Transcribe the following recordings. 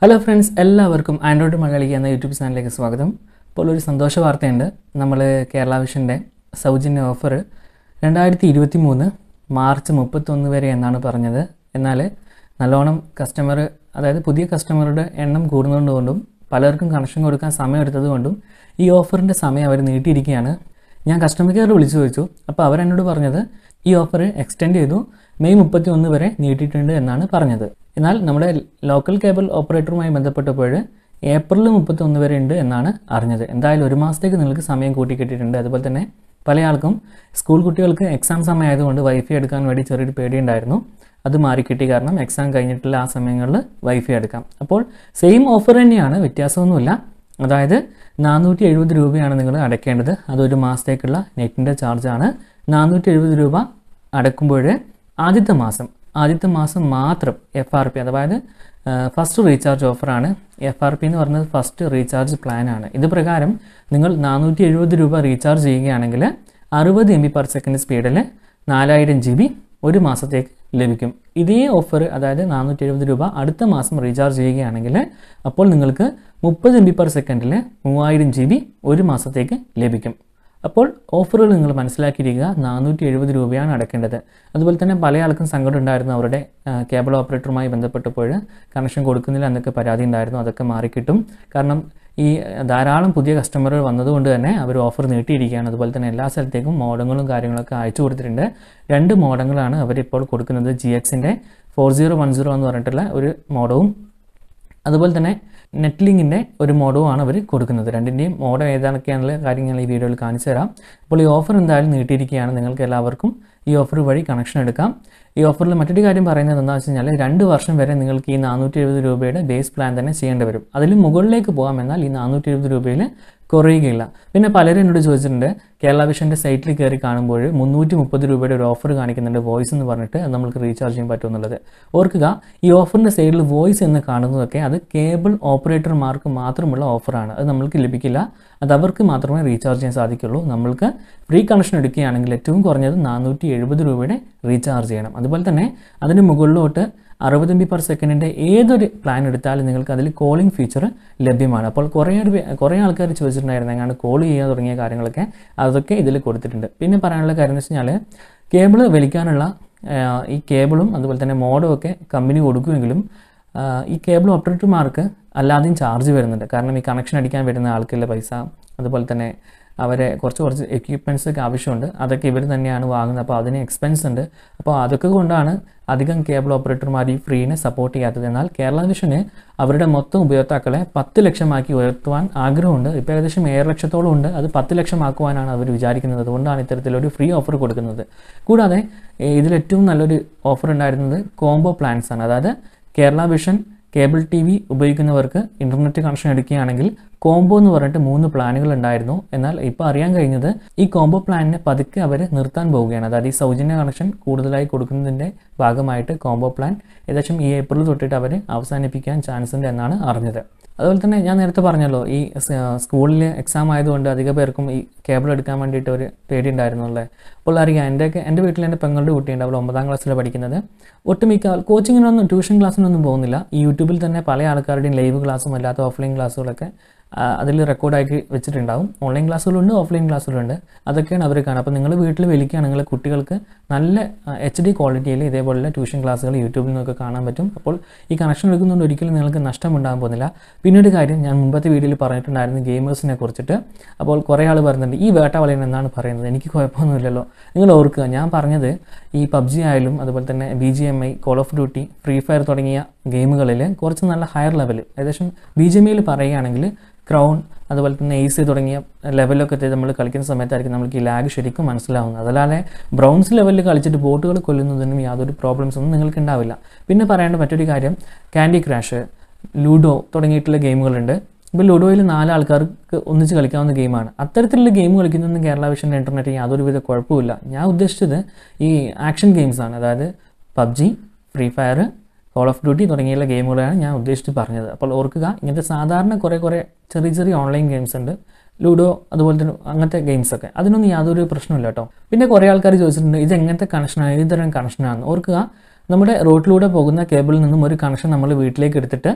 hello friends എല്ലാവർക്കും Android മലയാളിക്ക് എന്ന യൂട്യൂബ് ചാനലിലേക്ക് സ്വാഗതം ഇപ്പോൾ ഒരു സന്തോഷ വാർത്തയുണ്ട് നമ്മൾ കേരള വിഷൻ്റെ സൗജന്യ ഓഫർ രണ്ടായിരത്തി ഇരുപത്തി മൂന്ന് മാർച്ച് മുപ്പത്തൊന്ന് വരെ എന്നാണ് പറഞ്ഞത് എന്നാൽ നല്ലോണം കസ്റ്റമർ അതായത് പുതിയ കസ്റ്റമറുടെ എണ്ണം കൂടുന്നതുകൊണ്ടും പലർക്കും കണക്ഷൻ കൊടുക്കാൻ സമയമെടുത്തത് കൊണ്ടും ഈ ഓഫറിൻ്റെ സമയം അവർ നീട്ടിയിരിക്കുകയാണ് ഞാൻ കസ്റ്റമർ കെയർ വിളിച്ചു ചോദിച്ചു അപ്പോൾ അവരെന്നോട് പറഞ്ഞത് ഈ ഓഫർ എക്സ്റ്റെൻഡ് ചെയ്തു മെയ് മുപ്പത്തി ഒന്ന് വരെ നീട്ടിയിട്ടുണ്ട് എന്നാണ് പറഞ്ഞത് എന്നാൽ നമ്മുടെ ലോക്കൽ കേബിൾ ഓപ്പറേറ്ററുമായി ബന്ധപ്പെട്ടപ്പോൾ ഏപ്രിൽ മുപ്പത്തി ഒന്ന് വരെ ഉണ്ട് എന്നാണ് അറിഞ്ഞത് എന്തായാലും ഒരു മാസത്തേക്ക് നിങ്ങൾക്ക് സമയം കൂട്ടി കിട്ടിയിട്ടുണ്ട് അതുപോലെ തന്നെ പല ആൾക്കും സ്കൂൾ കുട്ടികൾക്ക് എക്സാം സമയമായതുകൊണ്ട് വൈഫൈ എടുക്കാൻ വേണ്ടി ചെറിയൊരു പേടിയുണ്ടായിരുന്നു അത് മാറിക്കിട്ടി കാരണം എക്സാം കഴിഞ്ഞിട്ടുള്ള ആ സമയങ്ങളിൽ വൈഫൈ എടുക്കാം അപ്പോൾ സെയിം ഓഫർ തന്നെയാണ് വ്യത്യാസമൊന്നുമില്ല അതായത് നാനൂറ്റി എഴുപത് രൂപയാണ് നിങ്ങൾ അടയ്ക്കേണ്ടത് അതൊരു മാസത്തേക്കുള്ള നെറ്റിൻ്റെ ചാർജാണ് നാനൂറ്റി എഴുപത് രൂപ അടയ്ക്കുമ്പോൾ ആദ്യത്തെ മാസം ആദ്യത്തെ മാസം മാത്രം എഫ് ആർ പി അതായത് ഫസ്റ്റ് റീചാർജ് ഓഫറാണ് എഫ് ആർ പി എന്ന് പറയുന്നത് ഫസ്റ്റ് റീചാർജ് പ്ലാനാണ് ഇത് പ്രകാരം നിങ്ങൾ നാനൂറ്റി എഴുപത് രൂപ റീചാർജ് ചെയ്യുകയാണെങ്കിൽ അറുപത് എം ബി പെർ സെക്കൻഡ് സ്പീഡിൽ നാലായിരം ജി ബി ഒരു മാസത്തേക്ക് ലഭിക്കും ഇതേ ഓഫർ അതായത് നാനൂറ്റി എഴുപത് രൂപ അടുത്ത മാസം റീചാർജ് ചെയ്യുകയാണെങ്കിൽ അപ്പോൾ നിങ്ങൾക്ക് മുപ്പത് എം ബി പെർ സെക്കൻഡിൽ മൂവായിരം ജി ബി ഒരു മാസത്തേക്ക് ലഭിക്കും അപ്പോൾ ഓഫറുകൾ നിങ്ങൾ മനസ്സിലാക്കിയിരിക്കുക നാനൂറ്റി എഴുപത് രൂപയാണ് അടയ്ക്കേണ്ടത് അതുപോലെ തന്നെ പല ആൾക്കും സങ്കടം ഉണ്ടായിരുന്നു അവരുടെ ആ, കേബിൾ ഓപ്പറേറ്ററുമായി ബന്ധപ്പെട്ടപ്പോൾ കണക്ഷൻ കൊടുക്കുന്നില്ല എന്നൊക്കെ പരാതി ഉണ്ടായിരുന്നു അതൊക്കെ മാറിക്കിട്ടും കാരണം ഈ ധാരാളം പുതിയ കസ്റ്റമറുകൾ വന്നതുകൊണ്ട് തന്നെ അവർ ഓഫർ നീട്ടിയിരിക്കുകയാണ് അതുപോലെ തന്നെ എല്ലാ സ്ഥലത്തേക്കും മോഡങ്ങളും കാര്യങ്ങളൊക്കെ അയച്ചു കൊടുത്തിട്ടുണ്ട് രണ്ട് മോഡങ്ങളാണ് അവരിപ്പോൾ കൊടുക്കുന്നത് ജി എക്സിൻ്റെ ഫോർ സീറോ വൺ സീറോ എന്ന് പറഞ്ഞിട്ടുള്ള ഒരു മോഡവും അതുപോലെ തന്നെ നെറ്റ്ലിങ്ങിൻ്റെ ഒരു മോഡവുമാണ് അവർ കൊടുക്കുന്നത് രണ്ടിൻ്റെയും മോഡം ഏതാണൊക്കെയാണെന്നുള്ള കാര്യങ്ങൾ ഈ വീഡിയോയിൽ കാണിച്ചു തരാം അപ്പോൾ ഈ ഓഫർ എന്തായാലും നീട്ടിയിരിക്കുകയാണ് നിങ്ങൾക്ക് എല്ലാവർക്കും ഈ ഓഫർ വഴി കണക്ഷൻ എടുക്കാം ഈ ഓഫറിൽ മറ്റൊരു കാര്യം പറയുന്നത് എന്താണെന്ന് വെച്ച് കഴിഞ്ഞാൽ രണ്ട് വർഷം വരെ നിങ്ങൾക്ക് ഈ നാനൂറ്റി എഴുപത് രൂപയുടെ ബേസ് പ്ലാൻ തന്നെ ചെയ്യേണ്ടി വരും അതിൽ മുകളിലേക്ക് പോകാം എന്നാൽ ഈ നാനൂറ്റി എഴുപത് രൂപയിൽ കുറയുകയില്ല പിന്നെ പലരും എന്നോട് ചോദിച്ചിട്ടുണ്ട് കേരള വിഷൻ്റെ സൈറ്റിൽ കയറി കാണുമ്പോൾ മുന്നൂറ്റി മുപ്പത് രൂപയുടെ ഒരു ഓഫർ കാണിക്കുന്നുണ്ട് വോയിസ് എന്ന് പറഞ്ഞിട്ട് അത് നമുക്ക് റീചാർജ് ചെയ്യാൻ പറ്റുമെന്നുള്ളത് ഓർക്കുക ഈ ഓഫറിൻ്റെ സൈഡിൽ വോയിസ് എന്ന് കാണുന്നതൊക്കെ അത് കേബിൾ ഓപ്പറേറ്റർമാർക്ക് മാത്രമുള്ള ഓഫറാണ് അത് നമ്മൾക്ക് ലഭിക്കില്ല അത് അവർക്ക് മാത്രമേ റീചാർജ് ചെയ്യാൻ സാധിക്കുള്ളൂ നമ്മൾക്ക് ഫ്രീ കണക്ഷൻ എടുക്കുകയാണെങ്കിൽ ഏറ്റവും കുറഞ്ഞത് നാനൂറ്റി എഴുപത് രൂപയുടെ റീചാർജ് ചെയ്യണം അതുപോലെ തന്നെ അതിന് മുകളിലോട്ട് അറുപത് എം ബി പെർ സെക്കൻഡിൻ്റെ ഏതൊരു പ്ലാൻ എടുത്താലും നിങ്ങൾക്ക് അതിൽ കോളിംഗ് ഫീച്ചർ ലഭ്യമാണ് അപ്പോൾ കുറേ ഒരു പേ- കുറേ ആൾക്കാർ ചോദിച്ചിട്ടുണ്ടായിരുന്നു എങ്ങനെ കോൾ ചെയ്യാൻ തുടങ്ങിയ കാര്യങ്ങളൊക്കെ അതൊക്കെ ഇതിൽ കൊടുത്തിട്ടുണ്ട് പിന്നെ പറയാനുള്ള കാര്യം എന്ന് വെച്ച് കഴിഞ്ഞാൽ കേബിൾ വലിക്കാനുള്ള ആ, ഈ കേബിളും അതുപോലെ തന്നെ മോഡും ഒക്കെ കമ്പനി കൊടുക്കുമെങ്കിലും ആ, ഈ കേബിൾ ഓപ്പറേറ്റർമാർക്ക് അല്ലാതെയും ചാർജ് വരുന്നുണ്ട് കാരണം ഈ കണക്ഷൻ അടിക്കാൻ വരുന്ന ആൾക്കുള്ള പൈസ അതുപോലെ തന്നെ അവരെ കുറച്ച് കുറച്ച് എക്യുപ്മെൻറ്റ്സ് ഒക്കെ ആവശ്യമുണ്ട് അതൊക്കെ ഇവർ തന്നെയാണ് വാങ്ങുന്നത് അപ്പോൾ അതിന് എക്സ്പെൻസ് ഉണ്ട് അപ്പോൾ അതൊക്കെ കൊണ്ടാണ് അധികം കേബിൾ ഓപ്പറേറ്റർമാർ ഈ ഫ്രീനെ സപ്പോർട്ട് ചെയ്യാത്തത് എന്നാൽ കേരള വിഷന് അവരുടെ മൊത്തം ഉപയോക്താക്കളെ പത്ത് ലക്ഷമാക്കി ഉയർത്തുവാൻ ആഗ്രഹമുണ്ട് ഇപ്പോൾ ഏകദേശം ഏഴ് ലക്ഷത്തോളം ഉണ്ട് അത് പത്ത് ലക്ഷമാക്കുവാനാണ് അവർ വിചാരിക്കുന്നത് അതുകൊണ്ടാണ് ഇത്തരത്തിലൊരു ഫ്രീ ഓഫർ കൊടുക്കുന്നത് കൂടാതെ ഏഹ്, ഇതിൽ ഏറ്റവും നല്ലൊരു ഓഫർ ഉണ്ടായിരുന്നത് കോംബോ പ്ലാൻസ് ആണ് അതായത് Kerala vision cable T V ഉപയോഗിക്കുന്നവർക്ക് ഇൻ്റർനെറ്റ് കണക്ഷൻ എടുക്കുകയാണെങ്കിൽ കോംബോ എന്ന് പറഞ്ഞിട്ട് മൂന്ന് പ്ലാനുകൾ ഉണ്ടായിരുന്നു എന്നാൽ ഇപ്പോൾ അറിയാൻ കഴിഞ്ഞത് ഈ കോംബോ പ്ലാനിനെ പതുക്കെ അവർ നിർത്താൻ പോവുകയാണ് അതായത് ഈ സൗജന്യ കണക്ഷൻ കൂടുതലായി കൊടുക്കുന്നതിൻ്റെ ഭാഗമായിട്ട് കോംബോ പ്ലാൻ ഏകദേശം ഈ ഏപ്രിൽ തൊട്ടിട്ട് അവർ അവസാനിപ്പിക്കാൻ ചാൻസ് ഉണ്ട് എന്നാണ് അറിഞ്ഞത് അതുപോലെ തന്നെ ഞാൻ നേരത്തെ പറഞ്ഞല്ലോ ഈ സ- സ്കൂളിൽ എക്സാം ആയതുകൊണ്ട് അധിക പേർക്കും ഈ കേബിൾ എടുക്കാൻ വേണ്ടിയിട്ട് ഒരു പേടി ഉണ്ടായിരുന്നു അല്ലേ അപ്പോൾ അറിയാം എൻ്റെയൊക്കെ എൻ്റെ വീട്ടിൽ എൻ്റെ പെങ്ങളുടെ കുട്ടിയുണ്ട് അവൾ ഒമ്പതാം ക്ലാസ്സിൽ പഠിക്കുന്നത് ഒട്ടുമിക്ക ആൾ കോച്ചിങ്ങിനൊന്നും ട്യൂഷൻ ക്ലാസ്സിനൊന്നും പോകുന്നില്ല ഈ യൂട്യൂബിൽ തന്നെ പല ആൾക്കാരുടെയും ലൈവ് ക്ലാസ്സും അല്ലാത്ത ഓഫ്ലൈൻ ക്ലാസ്സുകളൊക്കെ അതിൽ റെക്കോർഡാക്കി വെച്ചിട്ടുണ്ടാവും ഓൺലൈൻ ക്ലാസ്സുകളുണ്ട് ഓഫ്ലൈൻ ക്ലാസ്സുകളുണ്ട് അതൊക്കെയാണ് അവർ കാണുക അപ്പോൾ നിങ്ങൾ വീട്ടിൽ വലിക്കുകയാണെങ്കിൽ കുട്ടികൾക്ക് നല്ല എച്ച് ഡി ക്വാളിറ്റിയിൽ ഇതേപോലുള്ള ട്യൂഷൻ ക്ലാസ്സുകൾ യൂട്യൂബിൽ നിന്നൊക്കെ കാണാൻ പറ്റും അപ്പോൾ ഈ കണക്ഷൻ എടുക്കുന്നതുകൊണ്ട് ഒരിക്കലും നിങ്ങൾക്ക് നഷ്ടമുണ്ടാകാൻ പോകുന്നില്ല പിന്നെ ഒരു കാര്യം ഞാൻ മുമ്പത്തെ വീഡിയോയിൽ പറഞ്ഞിട്ടുണ്ടായിരുന്നു ഗെയിമേഴ്സിനെ കുറിച്ചിട്ട് അപ്പോൾ കുറേ ആൾ പറയുന്നുണ്ട് ഈ വേട്ട വളയൻ എന്നാണ് പറയുന്നത് എനിക്ക് കുഴപ്പമൊന്നുമില്ലല്ലോ നിങ്ങൾ ഓർക്കുക ഞാൻ പറഞ്ഞത് ഈ പബ്ജി ആയാലും അതുപോലെ തന്നെ B G M I call of duty free fire തുടങ്ങിയ ഗെയിമുകളിൽ കുറച്ച് നല്ല ഹയർ ലെവൽ ഏകദേശം ബി ജി എം ഐയിൽ പറയുകയാണെങ്കിൽ ക്രൗൺ അതുപോലെ തന്നെ എയ്സ് തുടങ്ങിയ ലെവലൊക്കെ എത്തി നമ്മൾ കളിക്കുന്ന സമയത്തായിരിക്കും നമുക്ക് ഈ ലാഗ് ശരിക്കും മനസ്സിലാവുന്നത് അതല്ലാതെ ബ്രൗൺസ് ലെവലിൽ കളിച്ചിട്ട് ബോട്ടുകൾ കൊല്ലുന്നതിനും യാതൊരു പ്രോബ്ലംസ് ഒന്നും നിങ്ങൾക്ക് ഉണ്ടാവില്ല പിന്നെ പറയേണ്ട മറ്റൊരു കാര്യം ക്യാൻഡി ക്രാഷ് ലൂഡോ തുടങ്ങിയിട്ടുള്ള ഗെയിമുകളുണ്ട് ഇപ്പോൾ ലുഡോയിൽ നാല് ആൾക്കാർക്ക് ഒന്നിച്ച് കളിക്കാവുന്ന ഗെയിമാണ് അത്തരത്തിലുള്ള ഗെയിം കളിക്കുന്നതൊന്നും കേരള വിഷൻ്റെ ഇൻ്റർനെറ്റ് യാതൊരുവിധ കുഴപ്പമില്ല ഞാൻ ഉദ്ദേശിച്ചത് ഈ ആക്ഷൻ ഗെയിംസാണ് അതായത് PUBG free fire call of duty തുടങ്ങിയുള്ള ഗെയിമുകളാണ് ഞാൻ ഉദ്ദേശിച്ച് പറഞ്ഞത് അപ്പോൾ ഓർക്കുക ഇങ്ങനത്തെ സാധാരണ കുറേ കുറേ ചെറിയ ചെറിയ ഓൺലൈൻ ഗെയിംസ് ഉണ്ട് ലൂഡോ അതുപോലെ തന്നെ അങ്ങനത്തെ ഗെയിംസൊക്കെ അതിനൊന്നും യാതൊരു പ്രശ്നമില്ല കേട്ടോ പിന്നെ കുറേ ആൾക്കാർ ചോദിച്ചിട്ടുണ്ട് ഇത് എങ്ങനത്തെ കണക്ഷനാണ് ഏത് തരം കണക്ഷനാണ് ഓർക്കുക നമ്മുടെ റോട്ടിലൂടെ പോകുന്ന കേബിളിൽ നിന്നും ഒരു കണക്ഷൻ നമ്മൾ വീട്ടിലേക്ക് എടുത്തിട്ട്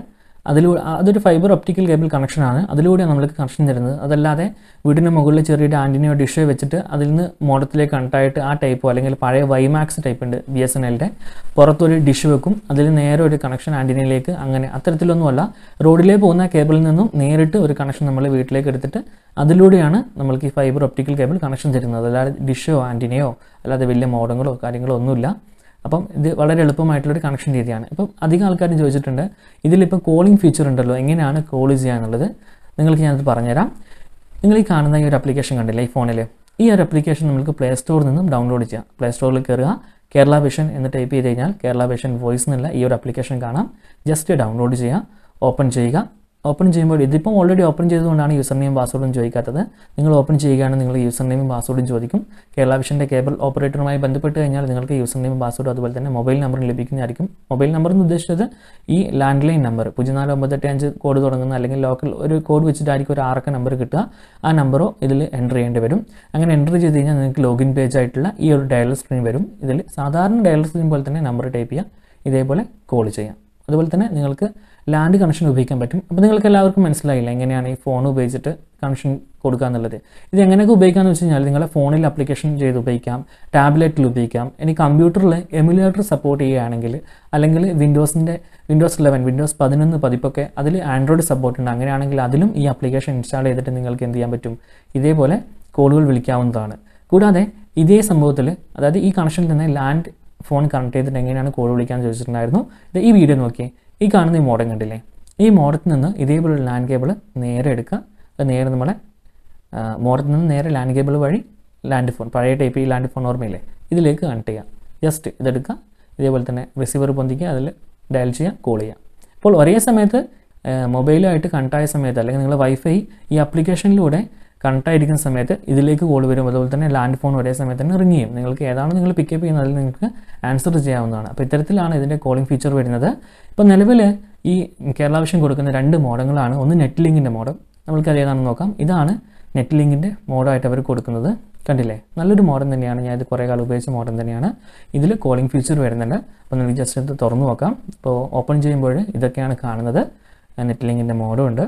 അതിലൂടെ അതൊരു ഫൈബർ ഒപ്റ്റിക്കൽ കേബിൾ കണക്ഷനാണ് അതിലൂടെയാണ് നമ്മൾക്ക് കണക്ഷൻ തരുന്നത് അതല്ലാതെ വീടിൻ്റെ മുകളിൽ ചെറിയൊരു ആൻറ്റിനയോ ഡിഷോ വെച്ചിട്ട് അതിൽ നിന്ന് മോഡത്തിലേക്ക് കണക്റ്റായിട്ട് ആ ടൈപ്പോ അല്ലെങ്കിൽ പഴയ വൈമാക്സ് ടൈപ്പ് ഉണ്ട് ബി എസ് എൻ എല്ലിൻ്റെ പുറത്തൊരു ഡിഷ് വെക്കും അതിൽ നേരെ ഒരു കണക്ഷൻ ആൻറ്റിനയിലേക്ക് അങ്ങനെ അത്തരത്തിലൊന്നുമല്ല റോഡിലേക്ക് പോകുന്ന കേബിളിൽ നിന്നും നേരിട്ട് ഒരു കണക്ഷൻ നമ്മൾ വീട്ടിലേക്ക് എടുത്തിട്ട് അതിലൂടെയാണ് നമ്മൾക്ക് ഈ ഫൈബർ ഒപ്റ്റിക്കൽ കേബിൾ കണക്ഷൻ തരുന്നത് അല്ലാതെ ഡിഷോ ആൻറ്റിനയോ അല്ലാതെ വലിയ മോഡങ്ങളോ കാര്യങ്ങളോ ഒന്നുമില്ല അപ്പം ഇത് വളരെ എളുപ്പമായിട്ടുള്ളൊരു കണക്ഷൻ രീതിയാണ് ഇപ്പം അധികം ആൾക്കാരും ചോദിച്ചിട്ടുണ്ട് ഇതിലിപ്പോൾ കോളിംഗ് ഫീച്ചർ ഉണ്ടല്ലോ എങ്ങനെയാണ് കോൾ ചെയ്യുക എന്നുള്ളത് നിങ്ങൾക്ക് ഞാനത് പറഞ്ഞുതരാം നിങ്ങൾ ഈ കാണുന്ന ഈ ഒരു ആപ്ലിക്കേഷൻ കണ്ടില്ലേ ഈ ഫോണിൽ ഈ ഒരു ആപ്ലിക്കേഷൻ നമുക്ക് പ്ലേ സ്റ്റോറിൽ നിന്നും ഡൗൺലോഡ് ചെയ്യാം പ്ലേ സ്റ്റോറിൽ കയറുക കേരള വിഷൻ എന്ന് ടൈപ്പ് ചെയ്ത് കഴിഞ്ഞാൽ കേരള വിഷൻ വോയിസ് എന്നുള്ള ഈ ഒരു ആപ്ലിക്കേഷൻ കാണാം ജസ്റ്റ് ഡൗൺലോഡ് ചെയ്യുക ഓപ്പൺ ചെയ്യുക ഓപ്പൺ ചെയ്യുമ്പോൾ ഇതിപ്പം ഓൾറെഡി ഓപ്പൺ ചെയ്തുകൊണ്ടാണ് യൂസർ നെയിം പാസ്വേഡും ചോദിക്കാത്തത് നിങ്ങൾ ഓപ്പൺ ചെയ്യുകയാണെങ്കിൽ നിങ്ങൾ യൂസർ നെയിമും പാസ്വേഡും ചോദിക്കും കേരള വിഷൻ്റെ കേബിൾ ഓപ്പറേറ്ററുമായി ബന്ധപ്പെട്ട് കഴിഞ്ഞാൽ നിങ്ങൾക്ക് യൂസർ നെയിമും പാസ്വേഡും അതുപോലെ തന്നെ മൊബൈൽ നമ്പറും ലഭിക്കുന്നതായിരിക്കും മൊബൈൽ നമ്പർ എന്ന് ഉദ്ദേശിച്ചത് ഈ ലാൻഡ് ലൈൻ നമ്പർ പൂജ്യം നാല് ഒമ്പത്തെട്ട് അഞ്ച് കോഡ് തുടങ്ങുന്ന അല്ലെങ്കിൽ ലോക്കൽ ഒരു കോഡ് വെച്ചിട്ടായിരിക്കും ഒരു ആറക്ക നമ്പർ കിട്ടുക ആ നമ്പറോ ഇതിൽ എൻ്റർ ചെയ്യേണ്ടി വരും അങ്ങനെ എൻ്റർ ചെയ്ത് കഴിഞ്ഞാൽ നിങ്ങൾക്ക് ലോഗിൻ പേജ് ആയിട്ടുള്ള ഈ ഒരു ഡയലർ സ്ക്രീൻ വരും ഇതിൽ സാധാരണ ഡയലർ സ്ക്രീൻ പോലെ തന്നെ നമ്പർ ടൈപ്പ് ചെയ്യാം ഇതേപോലെ കോൾ ചെയ്യാം അതുപോലെ തന്നെ നിങ്ങൾക്ക് ലാൻഡ് കണക്ഷൻ ഉപയോഗിക്കാൻ പറ്റും അപ്പോൾ നിങ്ങൾക്ക് എല്ലാവർക്കും മനസ്സിലായില്ല എങ്ങനെയാണ് ഈ ഫോൺ ഉപയോഗിച്ചിട്ട് കണക്ഷൻ കൊടുക്കുക എന്നുള്ളത് ഇത് എങ്ങനെയൊക്കെ ഉപയോഗിക്കാമെന്ന് വെച്ച് കഴിഞ്ഞാൽ നിങ്ങളെ ഫോണിൽ അപ്ലിക്കേഷൻ ചെയ്ത് ഉപയോഗിക്കാം ടാബ്ലറ്റിൽ ഉപയോഗിക്കാം ഇനി കമ്പ്യൂട്ടറിൽ എമുലേറ്റർ സപ്പോർട്ട് ചെയ്യുകയാണെങ്കിൽ അല്ലെങ്കിൽ വിൻഡോസിൻ്റെ വിൻഡോസ് ഇലവൻ വിൻഡോസ് പതിനൊന്ന് പതിപ്പൊക്കെ അതിൽ ആൻഡ്രോയിഡ് സപ്പോർട്ട് ഉണ്ട് അങ്ങനെയാണെങ്കിൽ അതിലും ഈ ആപ്ലിക്കേഷൻ ഇൻസ്റ്റാൾ ചെയ്തിട്ട് നിങ്ങൾക്ക് എന്ത് ചെയ്യാൻ പറ്റും ഇതേപോലെ കോളുകൾ വിളിക്കാവുന്നതാണ് കൂടാതെ ഇതേ സംഭവത്തിൽ അതായത് ഈ കണക്ഷനിൽ നിന്ന് ലാൻഡ് ഫോൺ കണക്ട് ചെയ്തിട്ട് എങ്ങനെയാണ് കോൾ വിളിക്കാൻ ചോദിച്ചിട്ടുണ്ടായിരുന്നു ഇത് ഈ വീഡിയോ നോക്കിയേ ഈ കാണുന്ന ഈ മോഡം കണ്ടില്ലേ ഈ മോഡത്തിൽ നിന്ന് ഇതേപോലെ ലാൻഡ് കേബിൾ നേരെ എടുക്കുക അത് നേരെ നമ്മളെ മോഡത്തിൽ നിന്ന് നേരെ ലാൻഡ് കേബിൾ വഴി ലാൻഡ് ഫോൺ പഴയ ടൈപ്പ് ഈ ലാൻഡ് ഫോൺ ഓർമ്മയില്ലേ ഇതിലേക്ക് കണക്ട് ചെയ്യുക ജസ്റ്റ് ഇതെടുക്കുക ഇതേപോലെ തന്നെ റിസീവർ പൊന്തിക്കുക അതിൽ ഡയൽ ചെയ്യുക കോൾ ചെയ്യുക അപ്പോൾ ഒരേ സമയത്ത് മൊബൈലുമായിട്ട് കണക്ട് ആയ സമയത്ത് അല്ലെങ്കിൽ നിങ്ങൾ വൈഫൈ ഈ ആപ്ലിക്കേഷനിലൂടെ കണക്ട് ആയിരിക്കുന്ന സമയത്ത് ഇതിലേക്ക് കോൾ വരും അതുപോലെ തന്നെ ലാൻഡ് ഫോൺ ഒരേ സമയത്ത് തന്നെ റിങ് ചെയ്യും നിങ്ങൾക്ക് ഏതാണ് നിങ്ങൾ പിക്കപ്പ് ചെയ്യുന്നത് അതിൽ നിങ്ങൾക്ക് ആൻസർ ചെയ്യാവുന്നതാണ് അപ്പോൾ ഇത്തരത്തിലാണ് ഇതിൻ്റെ കോളിംഗ് ഫീച്ചർ വരുന്നത് ഇപ്പോൾ നിലവിൽ ഈ കേരള വിഷൻ കൊടുക്കുന്ന രണ്ട് മോഡങ്ങളാണ് ഒന്ന് നെറ്റ് ലിങ്കിൻ്റെ മോഡം നമ്മൾക്കത് ഏതാണെന്ന് നോക്കാം ഇതാണ് നെറ്റ് ലിങ്കിൻ്റെ മോഡായിട്ട് അവർ കൊടുക്കുന്നത് കണ്ടില്ലേ നല്ലൊരു മോഡം തന്നെയാണ് ഞാൻ ഇത് കുറേ കാലം ഉപയോഗിച്ച മോഡം തന്നെയാണ് ഇതിൽ കോളിംഗ് ഫീച്ചർ വരുന്നുണ്ട് അപ്പോൾ നമുക്ക് ജസ്റ്റ് ഇത് തുറന്നു നോക്കാം ഇപ്പോൾ ഓപ്പൺ ചെയ്യുമ്പോൾ ഇതൊക്കെയാണ് കാണുന്നത് നെറ്റ് ലിങ്കിൻ്റെ മോഡും ഉണ്ട്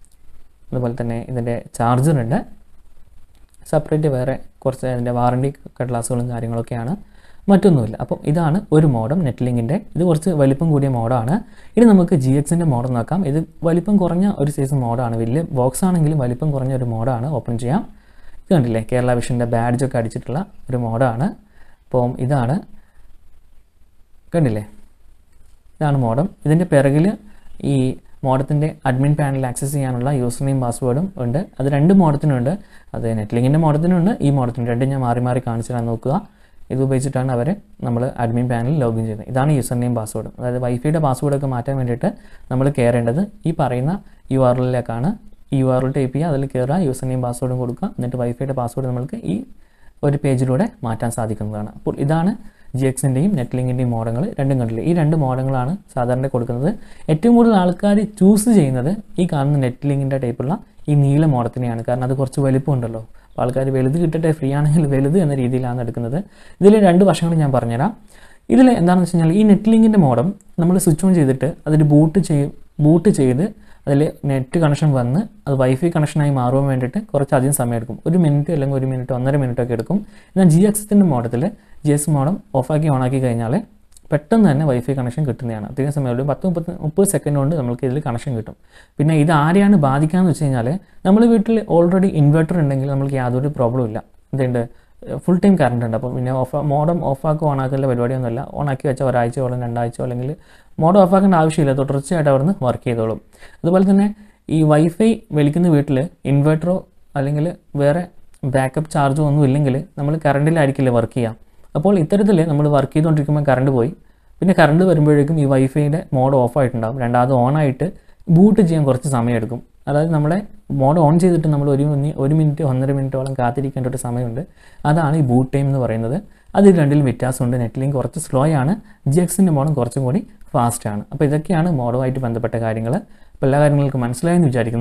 അതുപോലെ തന്നെ ഇതിൻ്റെ ചാർജർ ഉണ്ട് സെപ്പറേറ്റ് വേറെ കുറച്ച് അതിൻ്റെ വാറണ്ടി കടലാസുകളും കാര്യങ്ങളൊക്കെയാണ് മറ്റൊന്നുമില്ല അപ്പോൾ ഇതാണ് ഒരു മോഡം നെറ്റ്ലിങ്ങിൻ്റെ ഇത് കുറച്ച് വലിപ്പം കൂടിയ മോഡാണ് ഇനി നമുക്ക് ജി എക്സിൻ്റെ മോഡൽ നോക്കാം ഇത് വലിപ്പം കുറഞ്ഞ ഒരു സൈസ് മോഡാണ് വലിയ ബോക്സ് ആണെങ്കിലും വലിപ്പം കുറഞ്ഞ ഒരു മോഡാണ് ഓപ്പൺ ചെയ്യാം ഇത് കണ്ടില്ലേ കേരള വിഷൻ്റെ ബാഡ്ജൊക്കെ അടിച്ചിട്ടുള്ള ഒരു മോഡാണ് അപ്പം ഇതാണ് കണ്ടില്ലേ ഇതാണ് മോഡം ഇതിൻ്റെ പിറകിൽ ഈ മോഡത്തിൻ്റെ അഡ്മിൻ പാനൽ ആക്സസ് ചെയ്യാനുള്ള യൂസർ നെയിം പാസ്വേഡും ഉണ്ട് അത് രണ്ട് മോഡത്തിനുണ്ട് അത് നെറ്റ്ലിങ്ങിൻ്റെ മോഡത്തിനുണ്ട് ഈ മോഡത്തിന് രണ്ടും ഞാൻ മാറി മാറി കാണിച്ചു തരാൻ നോക്കുക ഇത് ഉപയോഗിച്ചിട്ടാണ് അവർ നമ്മൾ അഡ്മിൻ പാനലിൽ ലോഗിൻ ചെയ്യുന്നത് ഇതാണ് യൂസർ നെയിം പാസ്വേഡ് അതായത് വൈഫൈയുടെ പാസ്വേഡൊക്കെ മാറ്റാൻ വേണ്ടിയിട്ട് നമ്മൾ കയറേണ്ടത് ഈ പറയുന്ന യു ആർ എല്ലിലേക്കാണ് ഈ യു ആർ എൽ ടൈപ്പ് ചെയ്യുക അതിൽ കയറുക യൂസർ നെയിം പാസ്വേഡും കൊടുക്കുക എന്നിട്ട് വൈഫൈയുടെ പാസ്വേഡ് നമ്മൾക്ക് ഈ ഒരു പേജിലൂടെ മാറ്റാൻ സാധിക്കുന്നതാണ് അപ്പോൾ ഇതാണ് ജി എക്സിൻ്റെയും നെറ്റ്ലിങ്ങിൻ്റെയും മോഡങ്ങൾ രണ്ടും കണ്ടില്ലേ ഈ രണ്ട് മോഡങ്ങളാണ് സാധാരണ കൊടുക്കുന്നത് ഏറ്റവും കൂടുതൽ ആൾക്കാർ ചൂസ് ചെയ്യുന്നത് ഈ കാണുന്ന നെറ്റ്ലിങ്ങിൻ്റെ ടൈപ്പുള്ള ഈ നീല മോഡത്തിനെയാണ് കാരണം അത് കുറച്ച് വലിപ്പമുണ്ടല്ലോ അപ്പോൾ ആൾക്കാർ വലുത് കിട്ടട്ടെ ഫ്രീ ആണെങ്കിൽ വലുത് എന്ന രീതിയിലാണ് എടുക്കുന്നത് ഇതിൽ രണ്ട് വശങ്ങൾ ഞാൻ പറഞ്ഞുതരാം ഇതിൽ എന്താണെന്ന് വെച്ച് കഴിഞ്ഞാൽ ഈ നെറ്റ്ലിങ്ങിൻ്റെ മോഡം നമ്മൾ സ്വിച്ച് ഓൺ ചെയ്തിട്ട് അതിൽ ബൂട്ട് ചെയ്യും ബൂട്ട് ചെയ്ത് അതിൽ നെറ്റ് കണക്ഷൻ വന്ന് അത് വൈഫൈ കണക്ഷനായി മാറുവാൻ വേണ്ടിയിട്ട് കുറച്ചധികം സമയം എടുക്കും ഒരു മിനിറ്റ് അല്ലെങ്കിൽ ഒരു മിനിറ്റ് ഒന്നര മിനിറ്റ് ഒക്കെ എടുക്കും എന്നാൽ ജി എക്സിൻ്റെ മോഡത്തിൽ ജി എക്സ് മോഡം ഓഫാക്കി ഓണാക്കി കഴിഞ്ഞാൽ പെട്ടെന്ന് തന്നെ വൈഫൈ കണക്ഷൻ കിട്ടുന്നതാണ് അധികം സമയം ഒരു പത്ത് മുപ്പത്തി മുപ്പത് സെക്കൻഡ് കൊണ്ട് നമുക്ക് ഇതിൽ കണക്ഷൻ കിട്ടും പിന്നെ ഇത് ആരെയാണ് ബാധിക്കാന്ന് വെച്ച് കഴിഞ്ഞാൽ നമ്മൾ വീട്ടിൽ ഓൾറെഡി ഇൻവെർട്ടർ ഉണ്ടെങ്കിൽ നമുക്ക് യാതൊരു പ്രോബ്ലം ഇല്ല എന്തുണ്ട് ഫുൾ ടൈം കറണ്ട് ഉണ്ട് അപ്പോൾ പിന്നെ ഓഫ് മോഡം ഓഫാക്കി ഓണാക്കലിൻ്റെ പരിപാടിയൊന്നുമില്ല ഓണാക്കി വെച്ച ഒരാഴ്ചയോളം രണ്ടാഴ്ചയോ അല്ലെങ്കിൽ മോഡം ഓഫാക്കേണ്ട ആവശ്യമില്ല തുടർച്ചയായിട്ട് അവിടുന്ന് വർക്ക് ചെയ്തോളും അതുപോലെ തന്നെ ഈ വൈഫൈ വലിക്കുന്ന വീട്ടിൽ ഇൻവെർട്ടറോ അല്ലെങ്കിൽ വേറെ ബാക്കപ്പ് ചാർജോ ഒന്നും ഇല്ലെങ്കിൽ നമ്മൾ കറണ്ടിലായിരിക്കില്ല വർക്ക് ചെയ്യാം അപ്പോൾ ഇത്തരത്തിൽ നമ്മൾ വർക്ക് ചെയ്തുകൊണ്ടിരിക്കുമ്പോൾ കറണ്ട് പോയി പിന്നെ കറണ്ട് വരുമ്പോഴേക്കും ഈ വൈഫൈയുടെ മോഡ് ഓഫ് ആയിട്ടുണ്ടാകും രണ്ടാമത് ഓൺ ആയിട്ട് ബൂട്ട് ചെയ്യാൻ കുറച്ച് സമയമെടുക്കും അതായത് നമ്മളെ മോഡ് ഓൺ ചെയ്തിട്ട് നമ്മൾ ഒരു മിനി- ഒരു മിനിറ്റ് ഒന്നര മിനിറ്റോളം കാത്തിരിക്കേണ്ട ഒരു സമയമുണ്ട് അതാണ് ഈ ബൂട്ട് ടൈം എന്ന് പറയുന്നത് അത് രണ്ടിലും വ്യത്യാസമുണ്ട് നെറ്റ്ലിങ്ക് കുറച്ച് സ്ലോ ആണ് ജി എക്സിൻ്റെ മോഡം കുറച്ചും കൂടി ഫാസ്റ്റ് ആണ് അപ്പോൾ ഇതൊക്കെയാണ് മോഡുമായിട്ട് ബന്ധപ്പെട്ട കാര്യങ്ങൾ അപ്പോൾ എല്ലാ കാര്യങ്ങൾക്കും മനസ്സിലായെന്ന് വിചാരിക്കുന്നു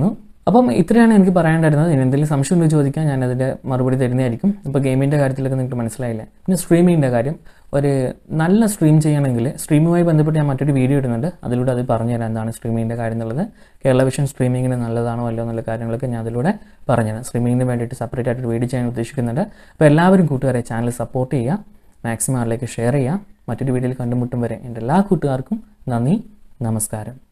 അപ്പം ഇത്രയാണ് എനിക്ക് പറയാനുണ്ടായിരുന്നത് ഇനി എന്തെങ്കിലും സംശയം ഉണ്ടെങ്കിൽ ചോദിക്കാൻ ഞാൻ അതിൻ്റെ മറുപടി തരുന്നതായിരിക്കും ഇപ്പോൾ ഗെയിമിൻ്റെ കാര്യത്തിലൊക്കെ നിങ്ങൾക്ക് മനസ്സിലായില്ലേ പിന്നെ സ്ട്രീമിങ്ങിൻ്റെ കാര്യം ഒരു നല്ല സ്ട്രീം ചെയ്യണമെങ്കിൽ സ്ട്രീമുമായി ബന്ധപ്പെട്ട് ഞാൻ മറ്റൊരു വീഡിയോ ഇടുന്നുണ്ട് അതിലൂടെ അത് പറഞ്ഞുതരാം എന്താണ് സ്ട്രീമിങ്ങിൻ്റെ കാര്യം എന്നുള്ളത് കേരള വിഷൻ സ്ട്രീമിങ്ങിന് നല്ലതാണോ അല്ലയോ എന്നുള്ള കാര്യങ്ങളൊക്കെ ഞാൻ അതിലൂടെ പറഞ്ഞുതരാം സ്ട്രീമിങ്ങിന് വേണ്ടിയിട്ട് സെപ്പറേറ്റ് ആയിട്ട് വീഡിയോ ചെയ്യാൻ ഉദ്ദേശിക്കുന്നുണ്ട് അപ്പോൾ എല്ലാവരും കൂട്ടുകാരെ ചാനൽ സപ്പോർട്ട് ചെയ്യുക മാക്സിമം അതിലേക്ക് ഷെയർ ചെയ്യുക മറ്റൊരു വീഡിയോയിൽ കണ്ടുമുട്ടും വരെ എൻ്റെ എല്ലാ കൂട്ടുകാർക്കും നന്ദി നമസ്കാരം